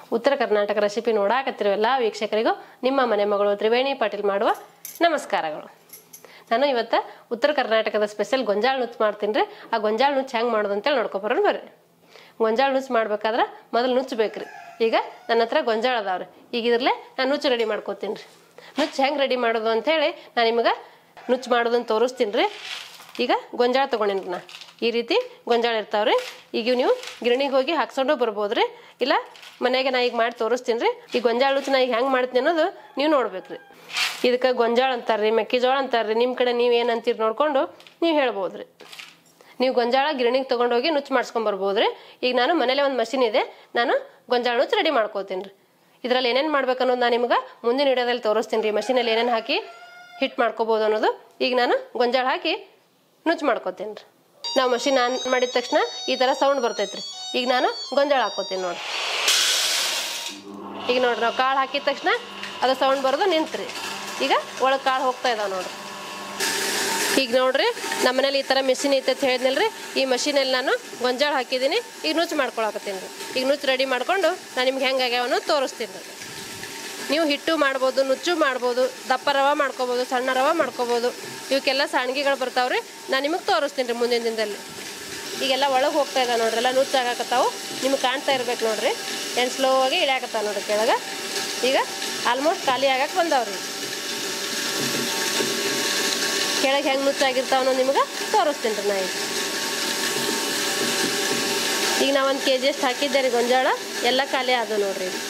ಉತ್ತರ ಕರ್ನಾಟಕ ರೆಸಿಪಿ ನೋಡಾಕತ್ತಿರೋ ಎಲ್ಲ ವೀಕ್ಷಕರಿಗೂ ನಿಮ್ಮ ಮನೆ ಮಗಳು ತ್ರಿವೇಣಿ ಪಾಟೀಲ್ ಮಾಡುವ ನಮಸ್ಕಾರಗಳು ನಾನು ಇವತ್ತು ಉತ್ತರ ಕರ್ನಾಟಕದ ಸ್ಪೆಷಲ್ ಗೊಂಜಾಳ ನುಚ್ಚು ಮಾಡ್ತೀನಿ ರೀ ಆ ಗೊಂಜಾಳ ನುಚ್ಚು ಹೆಂಗೆ ಮಾಡೋದು ಅಂತೇಳಿ ನೋಡ್ಕೊಬರೋಣ ಬರ್ರಿ ಗೊಂಜಾಳ ನುಚ್ಚು ಮಾಡ್ಬೇಕಾದ್ರೆ ಮೊದಲು ನುಚ್ಚು ಬೇಕ್ರಿ ಈಗ ನನ್ನ ಹತ್ರ ಗೊಂಜಾಳ ಅದಾವ್ರಿ ಈಗ ಇದ್ರಲ್ಲೇ ನಾನು ನುಚ್ಚು ರೆಡಿ ಮಾಡ್ಕೋತೀನಿ ರೀ ನುಚ್ಚು ಹೆಂಗೆ ರೆಡಿ ಮಾಡೋದು ಅಂಥೇಳಿ ನಾನು ನಿಮಗೆ ನುಚ್ಚು ಮಾಡೋದನ್ನ ತೋರಿಸ್ತೀನಿ ರೀ ಈಗ ಗೊಂಜಾಳ ತೊಗೊಂಡೇನಿ ನಾ ಈ ರೀತಿ ಗೊಂಜಾಳ ಇರ್ತಾವ್ರಿ ಈಗ ಇವ್ ನೀವು ಗಿರಣಿಗೆ ಹೋಗಿ ಹಾಕ್ಸ್ಕೊಂಡು ಬರ್ಬೋದು ರೀ ಇಲ್ಲ ಮನೆಗೆ ನಾ ಈಗ ಮಾಡಿ ತೋರಿಸ್ತೀನಿ ರೀ ಈ ಗೊಂಜಾಳ ನುಚ್ಚು ನಾ ಈಗ ಹೆಂಗೆ ಮಾಡ್ತೀನಿ ಅನ್ನೋದು ನೀವು ನೋಡ್ಬೇಕು ರೀ ಇದಕ್ಕೆ ಗೊಂಜಾಳ ಅಂತಾರ್ರಿ ಮೆಕ್ಕೆಜೋಳ ಅಂತಾರ್ರಿ ನಿಮ್ಮ ಕಡೆ ನೀವು ಏನು ಅಂತೀರಿ ನೋಡ್ಕೊಂಡು ನೀವು ಹೇಳ್ಬೋದು ರೀ ನೀವು ಗೊಂಜಾಳ ಗಿರಣಿಗೆ ತೊಗೊಂಡೋಗಿ ನುಚ್ಚು ಮಾಡ್ಸ್ಕೊಂಡ್ ಬರ್ಬೋದು ರೀ ಈಗ ನಾನು ಮನೇಲೆ ಒಂದು ಮಷಿನ್ ಇದೆ ನಾನು ಗೊಂಜಾಳ ನುಚ್ಚು ರೆಡಿ ಮಾಡ್ಕೋತೀನಿ ರೀ ಇದ್ರಲ್ಲಿ ಏನೇನು ಮಾಡ್ಬೇಕು ಅನ್ನೋದು ನಾನು ನಿಮ್ಗೆ ಮುಂದಿನ ವಿಡಿಯೋದಲ್ಲಿ ತೋರಿಸ್ತೀನಿ ರೀ ಮಷಿನಲ್ಲಿ ಏನೇನು ಹಾಕಿ ಹಿಟ್ ಮಾಡ್ಕೋಬೋದು ಅನ್ನೋದು ಈಗ ನಾನು ಗೊಂಜಾಳ ಹಾಕಿ ನುಚ್ಚು ಮಾಡ್ಕೋತೀನಿ ರೀ ನಾವು ಮಷಿನ್ ಆನ್ ಮಾಡಿದ ತಕ್ಷಣ ಈ ಥರ ಸೌಂಡ್ ಬರ್ತೈತ್ರಿ ಈಗ ನಾನು ಗೊಂಜಾಳ ಹಾಕೋತೀನಿ ನೋಡಿ ಈಗ ನೋಡ್ರಿ ನಾವು ಕಾಳು ಹಾಕಿದ ತಕ್ಷಣ ಅದು ಸೌಂಡ್ ಬರೋದು ನಿಂತ್ರಿ ಈಗ ಒಳಗೆ ಕಾಳು ಹೋಗ್ತಾ ಇದಾವೆ ನೋಡ್ರಿ ಈಗ ನೋಡ್ರಿ ನಮ್ಮ ಮನೇಲಿ ಈ ಥರ ಮೆಷಿನ್ ಐತೆ ಅಂತ ಹೇಳಿದ್ನಲ್ರಿ ಈ ಮಷೀನಲ್ಲಿ ನಾನು ಗೊಂಜಾಳ ಹಾಕಿದ್ದೀನಿ ಈಗ ನುಚ್ಚು ಮಾಡ್ಕೊಳಕತ್ತೀನಿ ರೀ ಈಗ ನುಚ್ಚು ರೆಡಿ ಮಾಡ್ಕೊಂಡು ನಾನು ನಿಮ್ಗೆ ಹೆಂಗೆ ಆಗ್ಯಾವ ಅನ್ನೋದು ತೋರಿಸ್ತೀನಿ ರೀ ನೀವು ಹಿಟ್ಟು ಮಾಡ್ಬೋದು ನುಚ್ಚು ಮಾಡ್ಬೋದು ದಪ್ಪ ರವೆ ಮಾಡ್ಕೋಬೋದು ಸಣ್ಣ ರವೆ ಮಾಡ್ಕೋಬೋದು ಇವಕ್ಕೆಲ್ಲ ಸಾಣಿಗೆಗಳು ಬರ್ತಾವ್ರಿ ನಾನು ನಿಮಗೆ ತೋರಿಸ್ತೀನಿ ರೀ ಮುಂದಿನ ದಿನದಲ್ಲಿ ಈಗೆಲ್ಲ ಒಳಗೆ ಹೋಗ್ತಾ ಇದ್ದಾವೆ ನೋಡ್ರಿ ಎಲ್ಲ ನುಚ್ಚು ಆಗಾಕತ್ತಾವು ನಿಮ್ಗೆ ಕಾಣ್ತಾ ಇರ್ಬೇಕು ನೋಡ್ರಿ ಏನು ಸ್ಲೋ ಆಗಿ ಇಳ್ಯಾಕತ್ತಾವ ನೋಡ್ರಿ ಕೆಳಗೆ ಈಗ ಆಲ್ಮೋಸ್ಟ್ ಖಾಲಿ ಆಗಕ್ಕೆ ಬಂದಾವ್ರಿ ಕೆಳಗೆ ಹೆಂಗೆ ನುಚ್ಚಾಗಿರ್ತಾವ ಅನ್ನೋದು ನಿಮ್ಗೆ ತೋರಿಸ್ತೀನಿ ರೀ ನಾ ಈಗ ಈಗ ನಾ ಒಂದು ಕೆ ಜಿ ಅಷ್ಟು ಹಾಕಿದ್ದೆ ರೀ ಗೊಂಜಾಳ ಎಲ್ಲ ಖಾಲಿ ಆದವು ನೋಡ್ರಿ ಈಗ.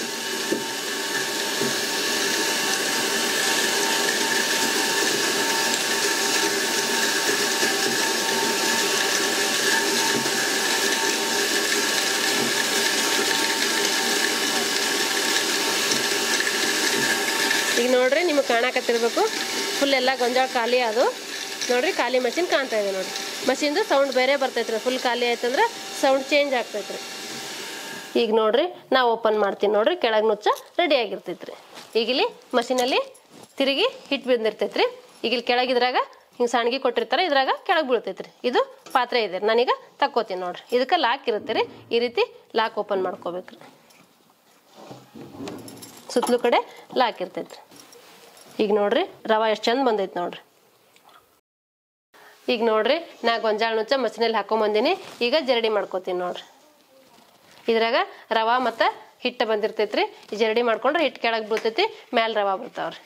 ಈಗ ನೋಡ್ರಿ ನಿಮಗೆ ಕಾಣಕತ್ತಿರ್ಬೇಕು ಫುಲ್ ಎಲ್ಲ ಗೊಂಜಾಳ ಖಾಲಿ ಅದು ನೋಡ್ರಿ ಖಾಲಿ ಮಷಿನ್ ಕಾಣ್ತಾ ಇದೆ ನೋಡ್ರಿ ಮಷಿನ್ದು ಸೌಂಡ್ ಬೇರೆ ಬರ್ತೈತ್ರಿ ಫುಲ್ ಖಾಲಿ ಆಯ್ತಂದ್ರೆ ಸೌಂಡ್ ಚೇಂಜ್ ಆಗ್ತೈತ್ರಿ ಈಗ ನೋಡ್ರಿ ನಾ ಓಪನ್ ಮಾಡ್ತೀನಿ ನೋಡ್ರಿ ಕೆಳಗೆ ನುಚ್ಚ ರೆಡಿ ಆಗಿರ್ತೈತ್ರಿ ಈಗ ಇಲ್ಲಿ ಮಷೀನಲ್ಲಿ ತಿರುಗಿ ಹಿಟ್ಟು ಬಂದಿರ್ತೈತ್ರಿ ಈಗ ಇಲ್ಲಿ ಕೆಳಗಿದ್ರಾಗ ಹಿಂಗೆ ಸಣ್ಗಿ ಕೊಟ್ಟಿರ್ತಾರೆ ಇದ್ರಾಗ ಕೆಳಗೆ ಬೀಳ್ತೈತ್ರಿ ಇದು ಪಾತ್ರೆ ಇದೆ ನಾನೀಗ ತಕ್ಕೋತೀನಿ ನೋಡ್ರಿ ಇದಕ್ಕೆ ಲಾಕ್ ಇರುತ್ತೆ ರೀ ಈ ರೀತಿ ಲಾಕ್ ಓಪನ್ ಮಾಡ್ಕೋಬೇಕ್ರಿ ಸುತ್ತಲೂ ಕಡೆ ಲಾಕ್ ಇರ್ತೈತ್ರಿ ಈಗ ನೋಡ್ರಿ ರವೆ ಎಷ್ಟು ಚಂದ ಬಂದೈತೆ ನೋಡ್ರಿ ಈಗ ನೋಡ್ರಿ ನಾ ಗೊಂಜಾಳ ನುಚ್ಚ ಮಸಿನಲ್ಲಿ ಹಾಕೊಂಬಂದಿನಿ ಈಗ ಜರಡಿ ಮಾಡ್ಕೋತೀನಿ ನೋಡ್ರಿ ಇದ್ರಾಗ ರವೆ ಮತ್ತು ಹಿಟ್ಟು ಬಂದಿರ್ತೈತ್ರಿ ಈ ಜರಡಿ ಮಾಡ್ಕೊಂಡ್ರೆ ಹಿಟ್ಟು ಕೆಳಗೆ ಬೀಳ್ತೈತಿ ಮ್ಯಾಲೆ ರವೆ ಬರ್ತಾವ್ರಿ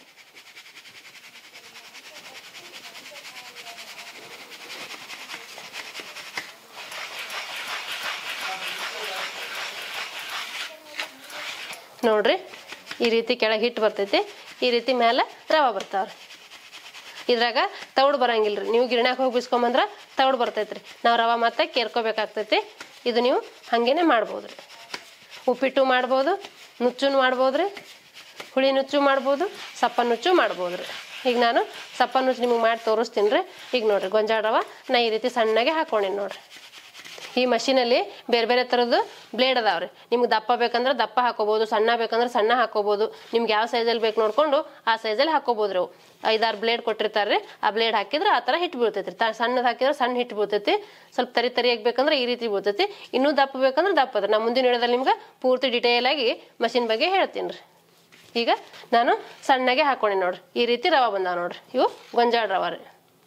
ನೋಡ್ರಿ ಈ ರೀತಿ ಕೆಳಗೆ ಹಿಟ್ಟು ಬರ್ತೈತಿ ಈ ರೀತಿ ಮೇಲೆ ರವೆ ಬರ್ತಾವ್ರಿ ಇದ್ರಾಗ ತೌಡು ಬರಂಗಿಲ್ರಿ ನೀವು ಗಿರ್ಣ್ಯಾಗ ಹೋಗಿ ಬಿಸ್ಕೊಂಬಂದ್ರೆ ತೌಡು ಬರ್ತೈತ್ರಿ ನಾವು ರವೆ ಮತ್ತೆ ಕೇರ್ಕೋಬೇಕಾಗ್ತೈತಿ ಇದು ನೀವು ಹಾಗೇನೆ ಮಾಡ್ಬೋದು ರೀ ಉಪ್ಪಿಟ್ಟು ಮಾಡ್ಬೋದು ನುಚ್ಚು ಮಾಡ್ಬೋದು ರೀ ಹುಳಿ ನುಚ್ಚು ಮಾಡ್ಬೋದು ಸಪ್ಪ ನುಚ್ಚು ಮಾಡ್ಬೋದು ರೀ ಈಗ ನಾನು ಸಪ್ಪ ನುಚ್ಚು ನಿಮಗೆ ಮಾಡಿ ತೋರಿಸ್ತೀನಿ ರೀ ಈಗ ನೋಡ್ರಿ ಗೊಂಜಾಳ ರವೆ ನಾ ಈ ರೀತಿ ಸಣ್ಣಗೆ ಹಾಕೊಂಡೇನಿ ನೋಡ್ರಿ ಈ ಮಷೀನಲ್ಲಿ ಬೇರೆ ಬೇರೆ ಥರದ್ದು ಬ್ಲೇಡ್ ಅದಾವ್ರಿ ನಿಮ್ಗೆ ದಪ್ಪ ಬೇಕಂದ್ರೆ ದಪ್ಪ ಹಾಕೋಬೋದು ಸಣ್ಣ ಬೇಕಂದ್ರೆ ಸಣ್ಣ ಹಾಕೋಬೋದು ನಿಮ್ಗೆ ಯಾವ ಸೈಜಲ್ಲಿ ಬೇಕು ನೋಡ್ಕೊಂಡು ಆ ಸೈಜಲ್ಲಿ ಹಾಕೋಬೋದು ಅವು ಐದಾರು ಬ್ಲೇಡ್ ಕೊಟ್ಟಿರ್ತಾರೆ ಆ ಬ್ಲೇಡ್ ಹಾಕಿದ್ರೆ ಆ ಥರ ಹಿಟ್ಟು ಬೀಳ್ತೈತಿ ತ ಸಣ್ಣದು ಹಾಕಿದ್ರೆ ಸಣ್ಣ ಹಿಟ್ಟು ಬೀಳ್ತೈತಿ ಸ್ವಲ್ಪ ತರಿ ತರಿಯಾಗಿ ಬೇಕಂದ್ರೆ ಈ ರೀತಿ ಬೀಳ್ತೈತಿ ಇನ್ನೂ ದಪ್ಪ ಬೇಕಂದ್ರೆ ದಪ್ಪ ಅದ ನಾ ಮುಂದಿನ ವಿಡಿಯೋದಲ್ಲಿ ನಿಮ್ಗೆ ಪೂರ್ತಿ ಡಿಟೇಲ್ ಆಗಿ ಮಷಿನ್ ಬಗ್ಗೆ ಹೇಳ್ತೀನಿ ರೀ ಈಗ ನಾನು ಸಣ್ಣಗೆ ಹಾಕೊಂಡೆ ನೋಡ್ರಿ ಈ ರೀತಿ ರವೆ ಬಂದಾವ ನೋಡ್ರಿ ಇವು ಗೊಂಜಾಳ ರವೆ ರೀ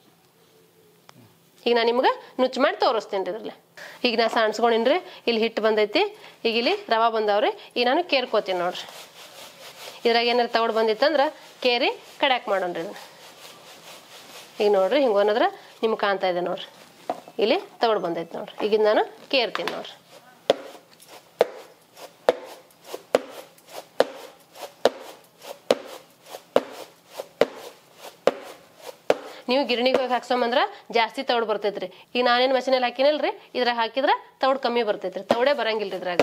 ಈಗ ನಾನು ನಿಮ್ಗೆ ನುಚ್ಚು ಮಾಡಿ ತೋರಿಸ್ತೀನಿ ರೀ ಇದ್ರಲ್ಲಿ ಈಗ ನಾ ಸಾಣಿಸ್ಕೊಂಡಿನಿ ರೀ ಇಲ್ಲಿ ಹಿಟ್ಟು ಬಂದೈತಿ ಈಗ ಇಲ್ಲಿ ರವೆ ಬಂದಾವ್ರಿ ಈಗ ನಾನು ಕೇರ್ಕೋತೀನಿ ನೋಡ್ರಿ ಇದ್ರಾಗ ಏನಾರು ತಗೊಂಡು ಬಂದಿತ್ತಂದ್ರೆ ಕೇರಿ ಕಡ್ಯಾಕ್ ಮಾಡೋಣ್ರಿ ಇದನ್ನ ಈಗ ನೋಡ್ರಿ ಹಿಂಗೆ ಅನ್ನೋದ್ರೆ ನಿಮ್ಗೆ ಕಾಣ್ತಾ ಇದೆ ನೋಡ್ರಿ ಇಲ್ಲಿ ತಗೊಂಡು ಬಂದೈತಿ ನೋಡ್ರಿ ಈಗ ನಾನು ಕೇರ್ತೀನಿ ನೋಡ್ರಿ ನೀವು ಗಿರಣಿಗೆ ಹೋಗಿ ಹಾಕ್ಸೊಂಬಂದ್ರ ಜಾಸ್ತಿ ತೌಡ್ ಬರ್ತೈತ್ರಿ ಈಗ ನಾನೇನು ಮಷೀನಲ್ಲಿ ಹಾಕಿನಲ್ರಿ ಇದ್ರಾಗ ಹಾಕಿದ್ರ ತೌಡ್ ಕಮ್ಮಿ ಬರ್ತೈತ್ರಿ ತೌಡೇ ಬರಂಗಿಲ್ರಿ ಇದ್ರಾಗ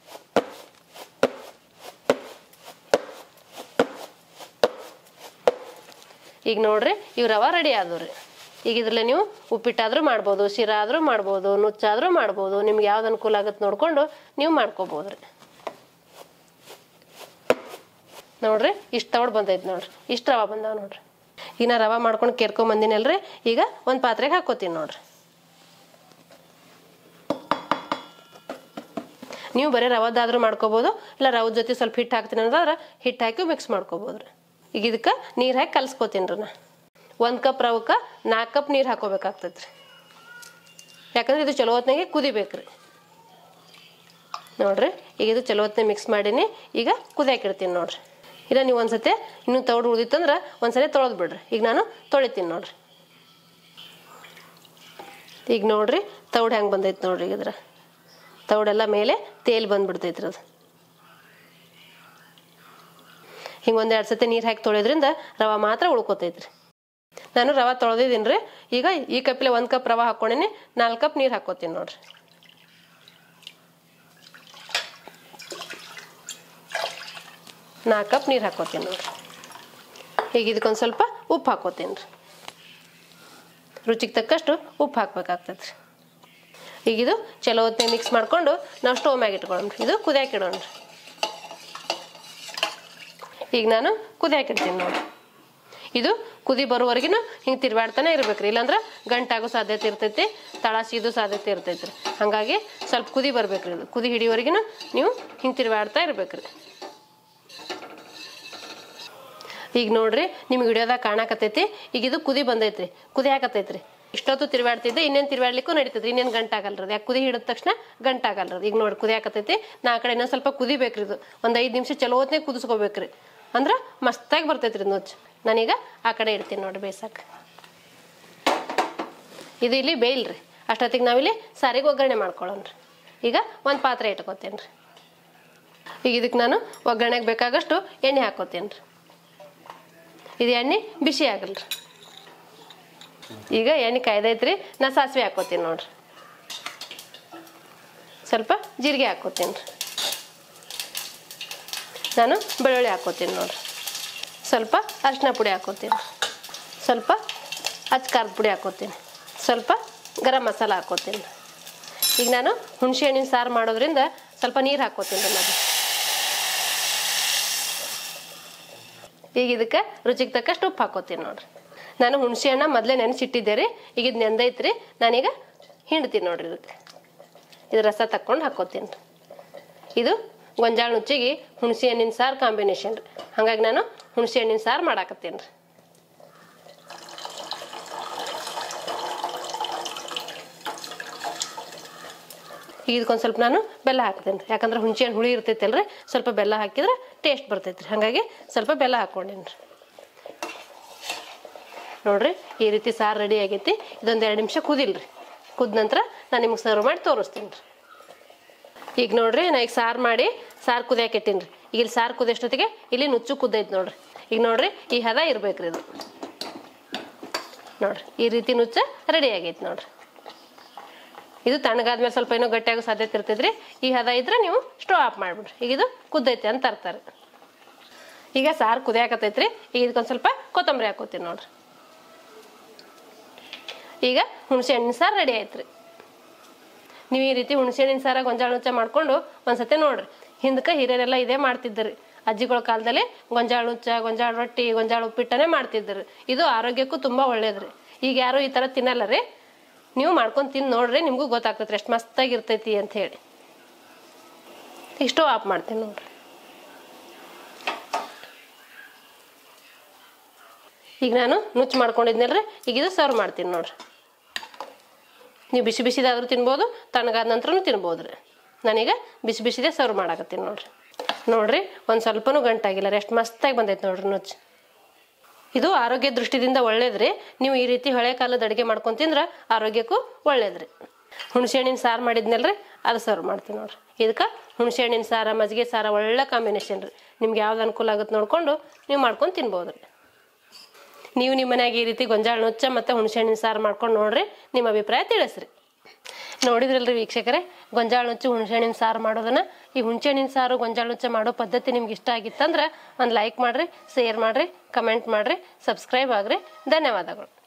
ಈಗ ನೋಡ್ರಿ ಇವ್ ರವಾ ರೆಡಿ ಆದವ್ರಿ ಈಗ ಇದ್ರಲ್ಲೇ ನೀವು ಉಪ್ಪಿಟ್ಟಾದ್ರೂ ಮಾಡ್ಬೋದು ಶಿರಾ ಆದ್ರೂ ಮಾಡ್ಬೋದು ನುಚ್ಚಾದ್ರೂ ಮಾಡ್ಬೋದು ನಿಮ್ಗೆ ಯಾವ್ದು ಅನುಕೂಲ ಆಗತ್ತೆ ನೋಡ್ಕೊಂಡು ನೀವು ಮಾಡ್ಕೋಬೋದ್ರಿ ನೋಡ್ರಿ ಇಷ್ಟು ತೌಡ್ ಬಂದೈತಿ ನೋಡ್ರಿ ಇಷ್ಟು ರವಾ ಬಂದಾವ ನೋಡ್ರಿ ಈಗ ನಾ ರವಾ ಮಾಡ್ಕೊಂಡು ಕೇರ್ಕೊಂಡ್ ಬಂದಿನಲ್ರಿ ಈಗ ಒಂದು ಪಾತ್ರೆಗೆ ಹಾಕೋತೀನಿ ನೋಡ್ರಿ ನೀವು ಬರೀ ರವದಾದ್ರೂ ಮಾಡ್ಕೋಬೋದು ಇಲ್ಲ ರವದ ಜೊತೆ ಸ್ವಲ್ಪ ಹಿಟ್ಟು ಹಾಕ್ತೀನಿ ಅಂದ್ರೆ ಹಿಟ್ಟು ಹಾಕಿ ಮಿಕ್ಸ್ ಮಾಡ್ಕೋಬೋದು ರೀ ಈಗ ಇದಕ್ಕೆ ನೀರು ಹಾಕಿ ಕಲ್ಸ್ಕೊತೀನಿ ರೀ ನಾ ಒಂದು ಕಪ್ ರವಕ್ಕೆ ನಾಲ್ಕು ಕಪ್ ನೀರು ಹಾಕೋಬೇಕಾಗ್ತೈತೆ ರೀ ಯಾಕಂದ್ರೆ ಇದು ಚಲೋ ಹೊತ್ನಾಗೆ ಕುದಿಬೇಕು ರೀ ನೋಡ್ರಿ ಈಗ ಇದು ಚಲೋ ಹೊತ್ನಾಗ ಮಿಕ್ಸ್ ಮಾಡೀನಿ ಈಗ ಕುದಿಯಾಕಿಡ್ತೀನಿ ನೋಡ್ರಿ ಇಲ್ಲ ನೀವು ಒಂದ್ಸತಿ ಇನ್ನೂ ತೌಡು ಉಳಿದಿತ್ತಂದ್ರೆ ಒಂದ್ಸರಿ ತೊಳೆದು ಬಿಡ್ರಿ ಈಗ ನಾನು ತೊಳಿತೀನಿ ನೋಡ್ರಿ ಈಗ ನೋಡ್ರಿ ತೌಡು ಹೆಂಗೆ ಬಂದೈತೆ ನೋಡ್ರಿ ಈಗ ಇದ್ರ ತೌಡೆಲ್ಲ ಮೇಲೆ ತೇಲ್ ಬಂದ್ಬಿಡ್ತೈತ್ರಿ ಅದು ಹಿಂಗೆ ಒಂದೆರಡು ಸತಿ ನೀರು ಹಾಕಿ ತೊಳೆದ್ರಿಂದ ರವೆ ಮಾತ್ರ ಉಳ್ಕೊತೈತ್ರಿ ನಾನು ರವೆ ತೊಳೆದಿದ್ದೀನಿ ರೀ ಈಗ ಈ ಕಪ್ಲೆ ಒಂದು ಕಪ್ ರವೆ ಹಾಕ್ಕೊಂಡಿನಿ ನಾಲ್ಕು ಕಪ್ ನೀರು ಹಾಕ್ಕೋತೀನಿ ನೋಡ್ರಿ ನಾಲ್ಕು ಕಪ್ ನೀರು ಹಾಕ್ಕೋತೀನಿ ನೋಡ್ರಿ ಈಗ ಇದಕ್ಕೊಂದು ಸ್ವಲ್ಪ ಉಪ್ಪು ಹಾಕ್ಕೋತೀನಿ ರೀ ರುಚಿಗೆ ತಕ್ಕಷ್ಟು ಉಪ್ಪು ಹಾಕ್ಬೇಕಾಗ್ತೈತೆ ರೀ ಈಗ ಇದು ಚಲೋ ಹೊತ್ತಿಗೆ ಮಿಕ್ಸ್ ಮಾಡಿಕೊಂಡು ನಾವು ಸ್ಟವ್ ಮ್ಯಾಗ ಇಟ್ಕೊಳ್ಳೋಣ ಇದು ಕುದಿಯಾಕೆ ಇಡೋಣ ಈಗ ನಾನು ಕುದಿಯಾಕೆ ಇಡ್ತೀನಿ ನೋಡಿ ಇದು ಕುದಿ ಬರೋವರೆಗಿನ ಹಿಂಗೆ ತಿರ್ಗಾಡ್ತಾನೆ ಇರ್ಬೇಕ್ರಿ ಇಲ್ಲಾಂದ್ರೆ ಗಂಟಾಗೋ ಸಾಧ್ಯತೆ ಇರ್ತೈತಿ ತಳ ಸೀದು ಸಾಧ್ಯತೆ ಇರ್ತೈತಿ ರೀ ಹಾಗಾಗಿ ಸ್ವಲ್ಪ ಕುದಿ ಬರ್ಬೇಕ್ರಿ ಇದು ಕುದಿ ಹಿಡಿಯೋವರೆಗಿನ ನೀವು ಹಿಂಗೆ ತಿರ್ಗಾಡ್ತಾ ಇರ್ಬೇಕ್ರಿ ಈಗ ನೋಡ್ರಿ ನಿಮ್ಗೆ ವಿಡಿಯೋದಾಗ ಕಾಣಕತ್ತೈತಿ ಈಗ ಇದು ಕುದಿ ಬಂದೈತ್ರಿ ಕುದಿ ಹಾಕತೈತ್ರಿ ಇಷ್ಟೊತ್ತು ತಿರುಗಾಡ್ತಿದ್ದೆ ಇನ್ನೇನು ತಿರುಗಾಡ್ಲಿಕ್ಕೂ ನಡೀತೈತಿ ಇನ್ನೇನು ಗಂಟಾಗಲ್ರಿ ಯಾಕೆ ಕುದಿ ಹಿಡಿದ ತಕ್ಷಣ ಗಂಟಾಗಲ್ರಿ ಈಗ ನೋಡಿ ಕುದಿ ಹಾಕತೈತಿ ನಾ ಆ ಕಡೆ ಇನ್ನೊಂದು ಸ್ವಲ್ಪ ಕುದಿಬೇಕ್ರಿ ಇದು ಒಂದು ಐದು ನಿಮಿಷ ಚಲೋ ಹೊತ್ನಾಗ ಕುದಿಸ್ಕೋಬೇಕ್ರಿ ಅಂದ್ರೆ ಮಸ್ತಾಗಿ ಬರ್ತೈತ್ರಿ ನುಚ್ಚು ನಾನೀಗ ಆ ಕಡೆ ಇಡ್ತೀನಿ ನೋಡಿ ಬೇಯ್ಸಕ್ಕೆ ಇದು ಇಲ್ಲಿ ಬೇಯಿಲ್ರಿ ಅಷ್ಟೊತ್ತಿಗೆ ನಾವಿಲ್ಲಿ ಸಾರಿಗೆ ಒಗ್ಗರಣೆ ಮಾಡ್ಕೊಳ್ಳೋಣ್ರಿ ಈಗ ಒಂದು ಪಾತ್ರೆ ಇಟ್ಕೋತೇನೆ ರೀ ಈಗ ಇದಕ್ಕೆ ನಾನು ಒಗ್ಗರಣೆಗೆ ಬೇಕಾಗಷ್ಟು ಎಣ್ಣೆ ಹಾಕೋತೇನೆ ರೀ ಇದು ಎಣ್ಣೆ ಬಿಸಿ ಆಗಲ್ರಿ ಈಗ ಎಣ್ಣೆ ಕಾಯ್ದೈತ್ರಿ ನಾ ಸಾಸಿವೆ ಹಾಕೋತೀನಿ ನೋಡ್ರಿ ಸ್ವಲ್ಪ ಜೀರಿಗೆ ಹಾಕೋತೀನಿ ರೀ ನಾನು ಬೆಳ್ಳುಳ್ಳಿ ಹಾಕೋತೀನಿ ನೋಡ್ರಿ ಸ್ವಲ್ಪ ಅರಿಶಿನ ಪುಡಿ ಹಾಕೋತೀನಿ ಸ್ವಲ್ಪ ಅಚ್ಚ ಖಾರದ ಪುಡಿ ಹಾಕೋತೀನಿ ಸ್ವಲ್ಪ ಗರಂ ಮಸಾಲ ಹಾಕೋತೀನಿ ಈಗ ನಾನು ಹುಣಸೆ ಹಣ್ಣಿನ ಸಾರು ಮಾಡೋದ್ರಿಂದ ಸ್ವಲ್ಪ ನೀರು ಹಾಕೋತೀನಿ ರೀ ನಾನು ಈಗ ಇದಕ್ಕೆ ರುಚಿಗೆ ತಕ್ಕಷ್ಟು ಉಪ್ಪು ಹಾಕೋತೀನಿ ನೋಡ್ರಿ ನಾನು ಹುಣಸೆ ಹಣ್ಣ ಮೊದಲೇ ನೆನೆಸಿಟ್ಟಿದ್ದೆ ರೀ ಈಗ ಇದು ನೆಂದೈತ್ರಿ ನಾನೀಗ ಹಿಂಡ್ತೀನಿ ನೋಡ್ರಿ ಇದಕ್ಕೆ ಇದು ರಸ ತಕ್ಕೊಂಡು ಹಾಕೋತೀನಿ ರೀ ಇದು ಗೊಂಜಾಳ ನುಚ್ಚಿಗೆ ಹುಣಸೆ ಹಣ್ಣಿನ ಸಾರು ಕಾಂಬಿನೇಷನ್ ರೀ ಹಾಗಾಗಿ ನಾನು ಹುಣಸೆ ಹಣ್ಣಿನ ಸಾರು ಮಾಡಾಕತ್ತೀನಿ ರೀ ಈಗ ಇದಕ್ಕೊಂದು ಸ್ವಲ್ಪ ನಾನು ಬೆಲ್ಲ ಹಾಕ್ತೇನೆ ರೀ ಯಾಕಂದ್ರೆ ಹುಣಸೆ ಹಣ್ಣು ಹುಳಿ ಇರ್ತೈತಲ್ರಿ ಸ್ವಲ್ಪ ಬೆಲ್ಲ ಹಾಕಿದ್ರೆ ಟೇಸ್ಟ್ ಬರ್ತೈತೆ ರೀ ಹಾಗಾಗಿ ಸ್ವಲ್ಪ ಬೆಲ್ಲ ಹಾಕ್ಕೊಂಡೇನಿ ರೀ ನೋಡ್ರಿ ಈ ರೀತಿ ಸಾರು ರೆಡಿ ಆಗೈತಿ ಇದೊಂದು ಎರಡು ನಿಮಿಷ ಕುದಿಲ್ರಿ ಕುದ ನಂತರ ನಾನು ನಿಮ್ಗೆ ಸರ್ವ್ ಮಾಡಿ ತೋರಿಸ್ತೀನಿ ರೀ ಈಗ ನೋಡ್ರಿ ನಾ ಈಗ ಸಾರು ಮಾಡಿ ಸಾರು ಕುದಿಯಾಕೆ ಇಟ್ಟೀನಿ ರೀ ಈಗ ಇಲ್ಲಿ ಸಾರು ಕುದಿಯೋಷ್ಟೊತ್ತಿಗೆ ಇಲ್ಲಿ ನುಚ್ಚು ಕುದ್ದೈತೆ ನೋಡ್ರಿ ಈಗ ನೋಡ್ರಿ ಈ ಹದ ಇರ್ಬೇಕ್ರಿ ಇದು ನೋಡ್ರಿ ಈ ರೀತಿ ನುಚ್ಚ ರೆಡಿ ಆಗೈತೆ ನೋಡ್ರಿ ಇದು ತಣ್ಣಗಾದ್ಮೇಲೆ ಸ್ವಲ್ಪ ಏನೋ ಗಟ್ಟಿಯಾಗೋ ಸಾಧ್ಯತೆ ಇರ್ತೈತ್ರಿ ಈ ಹದ ಇದ್ರೆ ನೀವು ಸ್ಟವ್ ಆಫ್ ಮಾಡ್ಬಿಡ್ರಿ ಈಗ ಇದು ಕುದ್ದೈತೆ ಅಂತ ಅರ್ತಾರೆ ಈಗ ಸಾರು ಕುದಿಯಾಕತೈತ್ರಿ ಈಗ ಇದಕ್ಕೊಂದು ಸ್ವಲ್ಪ ಕೊತ್ತಂಬರಿ ಹಾಕೋತೀನಿ ನೋಡ್ರಿ ಈಗ ಹುಣಸೆ ಹಣ್ಣಿನ ಸಾರು ರೆಡಿ ಆಯ್ತು ರೀ ನೀವು ಈ ರೀತಿ ಹುಣಸೆ ಹಣ್ಣಿನ ಸಾರ ಗೊಂಜಾಳ ನುಚ್ಚ ಮಾಡ್ಕೊಂಡು ಒಂದ್ಸತಿ ನೋಡ್ರಿ ಹಿಂದಕ್ಕೆ ಹಿರಿಯರೆಲ್ಲ ಇದೇ ಮಾಡ್ತಿದ್ದರು ಅಜ್ಜಿಗಳ ಕಾಲದಲ್ಲಿ ಗೊಂಜಾಳ ನುಚ್ಚ ಗೊಂಜಾಳ ರೊಟ್ಟಿ ಗೊಂಜಾಳ ಉಪ್ಪಿಟ್ಟನೇ ಮಾಡ್ತಿದ್ದರು ಇದು ಆರೋಗ್ಯಕ್ಕೂ ತುಂಬ ಒಳ್ಳೇದ್ರಿ ಈಗ ಯಾರು ಈ ಥರ ತಿನ್ನಲ್ಲ ರೀ ನೀವು ಮಾಡ್ಕೊಂಡು ತಿಂದು ನೋಡ್ರಿ ನಿಮಗೂ ಗೊತ್ತಾಗ್ತೈತೆ ಎಷ್ಟು ಮಸ್ತಾಗಿರ್ತೈತಿ ಅಂತ ಹೇಳಿ ಇಷ್ಟು ಆಫ್ ಮಾಡ್ತೀನಿ ನೋಡ್ರಿ ಈಗ ನಾನು ನುಚ್ಚು ಮಾಡ್ಕೊಂಡಿದ್ನಲ್ರಿ ಈಗ ಇದು ಸರ್ವ್ ಮಾಡ್ತೀನಿ ನೋಡ್ರಿ ನೀವು ಬಿಸಿ ಬಿಸಿದಾದ್ರೂ ತಿನ್ಬೋದು ತಣ್ಣಗಾದ ನಂತರನೂ ತಿನ್ಬೋದು ರೀ ನಾನೀಗ ಬಿಸಿ ಬಿಸಿದೇ ಸರ್ವ್ ಮಾಡಾಕತ್ತೀನಿ ನೋಡ್ರಿ ನೋಡ್ರಿ ಒಂದು ಸ್ವಲ್ಪನೂ ಗಂಟಾಗಿಲ್ಲ ರೀ ಎಷ್ಟು ಮಸ್ತಾಗಿ ಬಂದೈತೆ ನೋಡ್ರಿ ನುಚ್ಚು ಇದು ಆರೋಗ್ಯ ದೃಷ್ಟಿದಿಂದ ಒಳ್ಳೇದ್ರಿ ನೀವು ಈ ರೀತಿ ಹಳೆ ಕಾಲದ ಅಡುಗೆ ಮಾಡ್ಕೊಂಡು ತಿಂದ್ರೆ ಆರೋಗ್ಯಕ್ಕೂ ಒಳ್ಳೇದ್ರಿ ಹುಣಸೆ ಹಣ್ಣಿನ ಸಾರು ಮಾಡಿದ್ನಲ್ರಿ ಅದು ಸರ್ವ್ ಮಾಡ್ತೀನಿ ನೋಡ್ರಿ ಇದಕ್ಕೆ ಹುಣಸೆ ಹಣ್ಣಿನ ಸಾರ ಮಜ್ಜಿಗೆ ಸಾರ ಒಳ್ಳೆ ಕಾಂಬಿನೇಷನ್ ರೀ ನಿಮ್ಗೆ ಯಾವ್ದು ಅನುಕೂಲ ಆಗುತ್ತೆ ನೋಡ್ಕೊಂಡು ನೀವು ಮಾಡ್ಕೊಂಡು ತಿನ್ಬೋದು ರೀ ನೀವು ನಿಮ್ಮ ಮನ್ಯಾಗ ಈ ರೀತಿ ಗೊಂಜಾಳ ನುಚ್ಚ ಮತ್ತು ಹುಣಸೆ ಹಣ್ಣಿನ ಸಾರು ಮಾಡ್ಕೊಂಡು ನೋಡ್ರಿ ನಿಮ್ಮ ಅಭಿಪ್ರಾಯ ತಿಳಿಸ್ರಿ ನೋಡಿದ್ರಲ್ರಿ ವೀಕ್ಷಕರೇ ಗೊಂಜಾಳ ನುಚ್ಚು ಹುಣಸೆ ಹಣ್ಣಿನ ಸಾರು ಮಾಡೋದನ್ನ ಈ ಹುಣಸೆ ಹಣ್ಣಿನ ಸಾರು ಗೊಂಜಾಳ ನುಚ್ಚ ಮಾಡೋ ಪದ್ಧತಿ ನಿಮ್ಗೆ ಇಷ್ಟ ಆಗಿತ್ತಂದ್ರೆ ಒಂದು ಲೈಕ್ ಮಾಡಿರಿ ಶೇರ್ ಮಾಡಿರಿ ಕಮೆಂಟ್ ಮಾಡಿರಿ ಸಬ್ಸ್ಕ್ರೈಬ್ ಆಗ್ರಿ ಧನ್ಯವಾದಗಳು